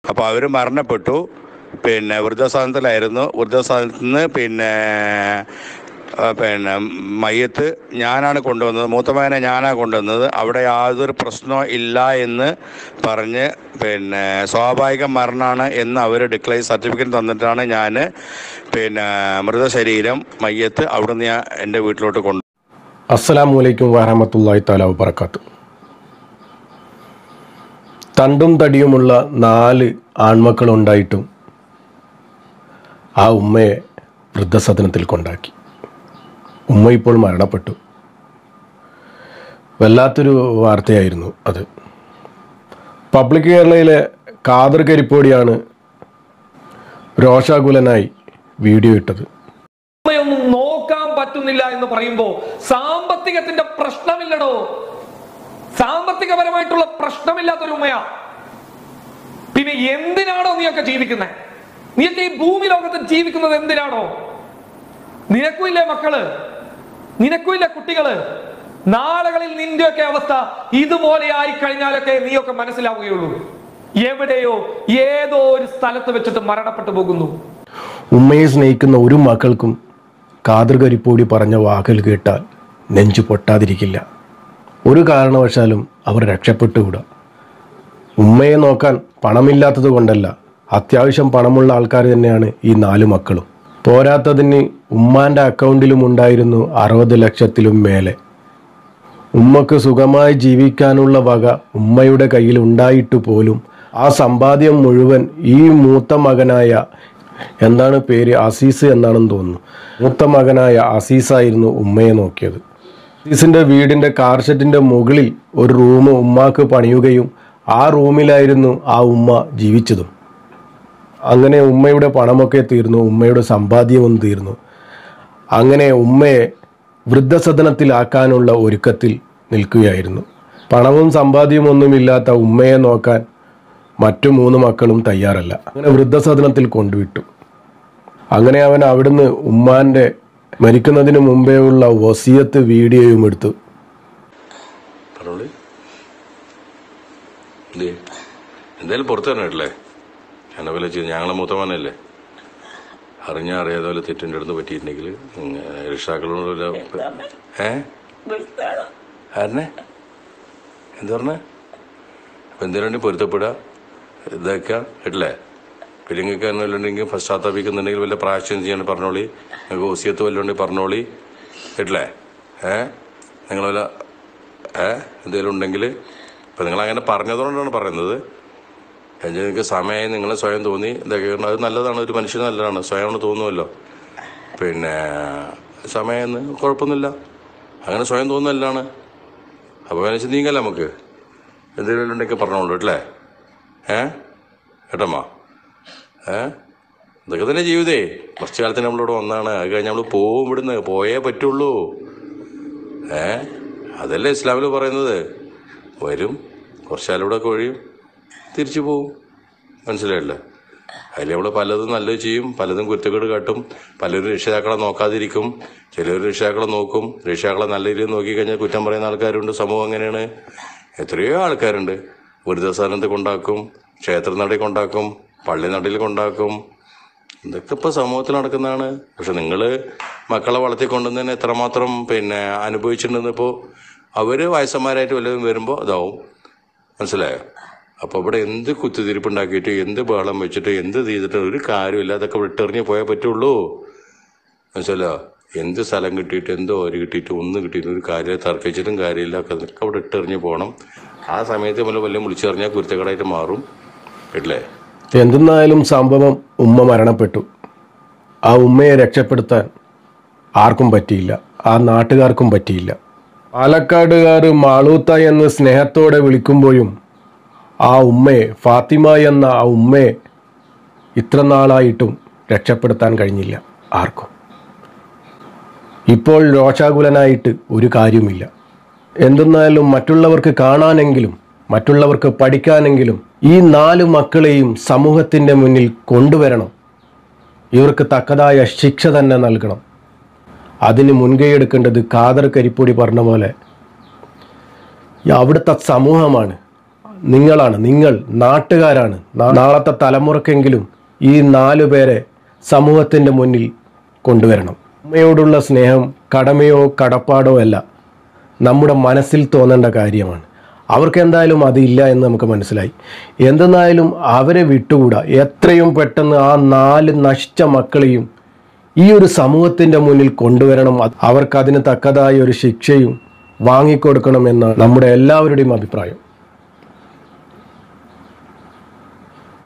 അപ്പോൾ അവർ മരണപ്പെട്ടു പിന്നെ വൃദ്ധസാധനത്തിലായിരുന്നു വൃദ്ധസാധനത്തിൽ നിന്ന് പിന്നെ ആ, പിന്നെ മയ്യത്ത് ഞാനാണ് കൊണ്ടുവന്നത് മൂത്തമകനെ ഞാനാണ് കൊണ്ടുവന്നത് അവിടെ യാതൊരു പ്രശ്നവും ഇല്ല എന്ന് പറഞ്ഞ് പിന്നെ സ്വാഭാവിക മരണമാണ് എന്ന് അവർ ഡിക്ലെയർ സർട്ടിഫിക്കറ്റ് തന്നിട്ടാണ് ഞാൻ പിന്നെ മൃതശരീരം മയ്യത്ത് അവിടുന്ന് ഞാൻ എൻ്റെ വീട്ടിലോട്ട് കൊണ്ടു അസ്സലാമു അലൈക്കും വറഹമത്തല്ലാഹി താല വബർക്കാത്തു തണ്ടും തടിയുമുള്ള നാല് ആൺമക്കളുണ്ടായിട്ടും ആ ഉമ്മയെ വൃദ്ധസദനത്തിൽ കൊണ്ടാക്കി ഉമ്മ ഇപ്പോൾ മരണപ്പെട്ടു വല്ലാത്തൊരു വാർത്തയായിരുന്നു അത് പബ്ലിക് കേരളയിലെ കാദർ കരിപ്പോടിയാണ് രോഷാകുലനായി വീഡിയോ ഇട്ടത് ഉമ്മയൊന്നും നോക്കാൻ പറ്റുന്നില്ല എന്ന് പറയുമ്പോ സാമ്പത്തികത്തിന്റെ പ്രശ്നമില്ലടോ സാമ്പത്തികപരമായിട്ടുള്ള പ്രശ്നമില്ലാത്തൊരു ഉമ്മയാ പിന്നെ എന്തിനാണോ നീയൊക്കെ ജീവിക്കുന്നത് നീയൊക്കെ ഈ ഭൂമി ലോകത്ത് ജീവിക്കുന്നത് എന്തിനാണോ നിനക്കുമില്ലേ മക്കള് നിനക്കുമില്ലേ കുട്ടികള് നാളുകളിൽ നിന്റെയൊക്കെ അവസ്ഥ ഇതുപോലെ ആയി കഴിഞ്ഞാലൊക്കെ നീയൊക്കെ മനസ്സിലാവുകയുള്ളൂ എവിടെയോ ഏതോ ഒരു സ്ഥലത്ത് വെച്ചിട്ട് മരണപ്പെട്ടു പോകുന്നു ഉമ്മയെ സ്നേഹിക്കുന്ന ഒരു മക്കൾക്കും കാതൃ കരിപ്പോടി പറഞ്ഞ വാക്കുകൾ കേട്ടാൽ നെഞ്ചു പൊട്ടാതിരിക്കില്ല ഒരു കാരണവശാലും അവർ രക്ഷപ്പെട്ടുകൂടാ ഉമ്മയെ നോക്കാൻ പണമില്ലാത്തത് കൊണ്ടല്ല അത്യാവശ്യം പണമുള്ള ആൾക്കാർ തന്നെയാണ് ഈ നാല് മക്കളും പോരാത്തതിന് ഉമ്മാൻ്റെ അക്കൗണ്ടിലും ഉണ്ടായിരുന്നു അറുപത് ലക്ഷത്തിലും മേലെ ഉമ്മക്ക് സുഖമായി ജീവിക്കാനുള്ള വക ഉമ്മയുടെ കയ്യിൽ ഉണ്ടായിട്ട് പോലും ആ സമ്പാദ്യം മുഴുവൻ ഈ മൂത്ത മകനായ എന്താണ് പേര് അസീസ് എന്നാണെന്ന് തോന്നുന്നു മൂത്ത മകനായ അസീസായിരുന്നു ഉമ്മയെ നോക്കിയത് അസീസിന്റെ വീടിന്റെ കാർ ഷെഡിന്റെ മുകളിൽ ഒരു റൂം ഉമ്മാക്ക് പണിയുകയും ആ റൂമിലായിരുന്നു ആ ഉമ്മ ജീവിച്ചതും അങ്ങനെ ഉമ്മയുടെ പണമൊക്കെ തീർന്നു ഉമ്മയുടെ സമ്പാദ്യവും തീർന്നു അങ്ങനെ ഉമ്മയെ വൃദ്ധസദനത്തിലാക്കാനുള്ള ഒരുക്കത്തിൽ നിൽക്കുകയായിരുന്നു പണവും സമ്പാദ്യവും ഒന്നുമില്ലാത്ത ഉമ്മയെ നോക്കാൻ മറ്റു മൂന്ന് മക്കളും തയ്യാറല്ല അങ്ങനെ വൃദ്ധസദനത്തിൽ കൊണ്ടുവിട്ടു അങ്ങനെ അവൻ അവിടുന്ന് ഉമ്മാന്റെ മരിക്കുന്നതിന് മുമ്പേ ഉള്ള വസിയത്ത് വീഡിയോയും എടുത്തു പറഞ്ഞോളി ഇല്ലേ എന്തായാലും പുറത്തു തരണല്ലേ എന്നെ പോലെ ചെയ്ത് ഞങ്ങളെ മൂത്തമാനല്ലേ അറിഞ്ഞ അറിയാതെ പോലെ തെറ്റിൻ്റെ അടുത്ത് പറ്റിയിട്ടുണ്ടെങ്കിൽ രക്ഷാക്കളോട് വല്ല ഏ ആരനെ എന്താ പറഞ്ഞേ അപ്പം എന്തിനാണ്ടി പൊരുത്തപ്പെടുക ഇതാക്കുക കേട്ടില്ലേ പിന്നെ നിങ്ങൾക്ക് എന്തെങ്കിലും പശ്ചാത്താപിക്കുന്നുണ്ടെങ്കിൽ വല്ല പ്രാവശ്യം ചെയ്യാൻ പറഞ്ഞോളി നിങ്ങൾക്ക് ഓസിയത്ത് വല്ലതും ഉണ്ടെങ്കിൽ പറഞ്ഞോളി കേട്ടില്ലേ ഏ നിങ്ങൾ വല്ല ഏ എന്തെങ്കിലും ഉണ്ടെങ്കിൽ ഇപ്പം നിങ്ങൾ അങ്ങനെ പറഞ്ഞതുകൊണ്ടാണ് പറയുന്നത് എന്നുവെച്ചാൽ നിങ്ങൾക്ക് സമയമായി നിങ്ങൾ സ്വയം തോന്നി ഇതൊക്കെ അത് നല്ലതാണ് ഒരു മനുഷ്യന് നല്ലതാണ് സ്വയം തോന്നുമല്ലോ പിന്നെ സമയമെന്ന് കുഴപ്പമൊന്നുമില്ല അങ്ങനെ സ്വയം തോന്നുന്നല്ലാണ് അപ്പോൾ മനുഷ്യൻ നീങ്ങല്ല നമുക്ക് എന്തെങ്കിലും ഉണ്ടെങ്കിൽ പറഞ്ഞോളൂ കേട്ടില്ലേ ഏ കേട്ടമ്മ ഏ ഇതൊക്കെ തന്നെ ജീവിതേ കുറച്ച് കാലത്തിന് നമ്മളിവിടെ വന്നാണ് അത് കഴിഞ്ഞ് നമ്മൾ പോവും ഇവിടുന്ന് പോയേ പറ്റുള്ളൂ ഏ അതല്ലേ ഇസ്ലാമിൽ പറയുന്നത് വരും കുറച്ചാലൂടെ കഴിയും തിരിച്ചു പോവും മനസ്സിലായില്ലേ അതിൽ നമ്മൾ പലതും നല്ലത് ചെയ്യും പലതും കുരുത്തക്കേട് കാട്ടും പലരും രക്ഷിതാക്കളെ നോക്കാതിരിക്കും ചിലർ രക്ഷിതാക്കളെ നോക്കും രക്ഷിതാക്കളെ നല്ല രീതിയിൽ നോക്കിക്കഴിഞ്ഞാൽ കുറ്റം പറയുന്ന ആൾക്കാരുണ്ട് സമൂഹം അങ്ങനെയാണ് എത്രയോ ആൾക്കാരുണ്ട് വൃദ്ധസ്ഥാനത്ത് കൊണ്ടാക്കും ക്ഷേത്ര നടയിൽ കൊണ്ടാക്കും പള്ളി നടയിൽ കൊണ്ടാക്കും ഇതൊക്കെ ഇപ്പോൾ സമൂഹത്തിൽ നടക്കുന്നതാണ് പക്ഷെ നിങ്ങൾ മക്കളെ വളർത്തിക്കൊണ്ടുവന്നതിന് എത്രമാത്രം പിന്നെ അനുഭവിച്ചിട്ടുണ്ടെന്ന് ഇപ്പോൾ അവർ വയസ്സന്മാരായിട്ട് വല്ലതും വരുമ്പോൾ ഇതാവും മനസ്സിലായോ അപ്പോൾ ഇവിടെ എന്ത് കുത്തിത്തിരിപ്പുണ്ടാക്കിയിട്ട് എന്ത് ബഹളം വെച്ചിട്ട് എന്ത് ചെയ്തിട്ട് ഒരു കാര്യമില്ല അതൊക്കെ വിട്ടെറിഞ്ഞ് പോയാൽ പറ്റുള്ളൂ മനസ്സിലോ എന്ത് സ്ഥലം കിട്ടിയിട്ട് എന്ത് ഓര് കിട്ടിയിട്ട് ഒന്നും കിട്ടിയിട്ട് ഒരു കാര്യം തർക്കിച്ചിട്ടും കാര്യമില്ല ഒക്കെ അതൊക്കെ അവിടെ ഇട്ടെറിഞ്ഞ് പോകണം ആ സമയത്ത് നമ്മൾ വല്ലതും വിളിച്ചെറിഞ്ഞാൽ കുരുത്തക്കടായിട്ട് മാറും കേട്ടില്ലേ എന്തെന്നായാലും സംഭവം ഉമ്മ മരണപ്പെട്ടു ആ ഉമ്മയെ രക്ഷപ്പെടുത്താൻ ആർക്കും പറ്റിയില്ല ആ നാട്ടുകാർക്കും പറ്റിയില്ല പാലക്കാടുകാർ മാളൂത്ത എന്ന് സ്നേഹത്തോടെ വിളിക്കുമ്പോഴും ആ ഉമ്മയെ ഫാത്തിമ എന്ന ആ ഉമ്മയെ ഇത്ര നാളായിട്ടും രക്ഷപ്പെടുത്താൻ കഴിഞ്ഞില്ല ആർക്കും ഇപ്പോൾ രോഷാകുലനായിട്ട് ഒരു കാര്യവുമില്ല എന്തെന്നാലും മറ്റുള്ളവർക്ക് കാണാനെങ്കിലും മറ്റുള്ളവർക്ക് പഠിക്കാനെങ്കിലും ഈ നാല് മക്കളെയും സമൂഹത്തിൻ്റെ മുന്നിൽ കൊണ്ടുവരണം ഇവർക്ക് തക്കതായ ശിക്ഷ തന്നെ നൽകണം അതിന് മുൻകൈയെടുക്കേണ്ടത് കാദർ കരിപ്പൊടി പറഞ്ഞ പോലെ ഈ അവിടുത്തെ സമൂഹമാണ് നിങ്ങളാണ് നിങ്ങൾ നാട്ടുകാരാണ് നാ- നാളത്തെ തലമുറക്കെങ്കിലും ഈ നാലു പേരെ സമൂഹത്തിൻ്റെ മുന്നിൽ കൊണ്ടുവരണം അമ്മയോടുള്ള സ്നേഹം കടമയോ കടപ്പാടോ അല്ല നമ്മുടെ മനസ്സിൽ തോന്നേണ്ട കാര്യമാണ് അവർക്ക് എന്തായാലും അതില്ല എന്ന് നമുക്ക് മനസ്സിലായി എന്തെന്നായാലും അവരെ വിട്ടുകൂടാ എത്രയും പെട്ടെന്ന് ആ നാല് നശിച്ച മക്കളെയും ഈ ഒരു സമൂഹത്തിൻ്റെ മുന്നിൽ കൊണ്ടുവരണം അത് അവർക്ക് അതിന് തക്കതായ ഒരു ശിക്ഷയും വാങ്ങിക്കൊടുക്കണമെന്ന് നമ്മുടെ എല്ലാവരുടെയും അഭിപ്രായം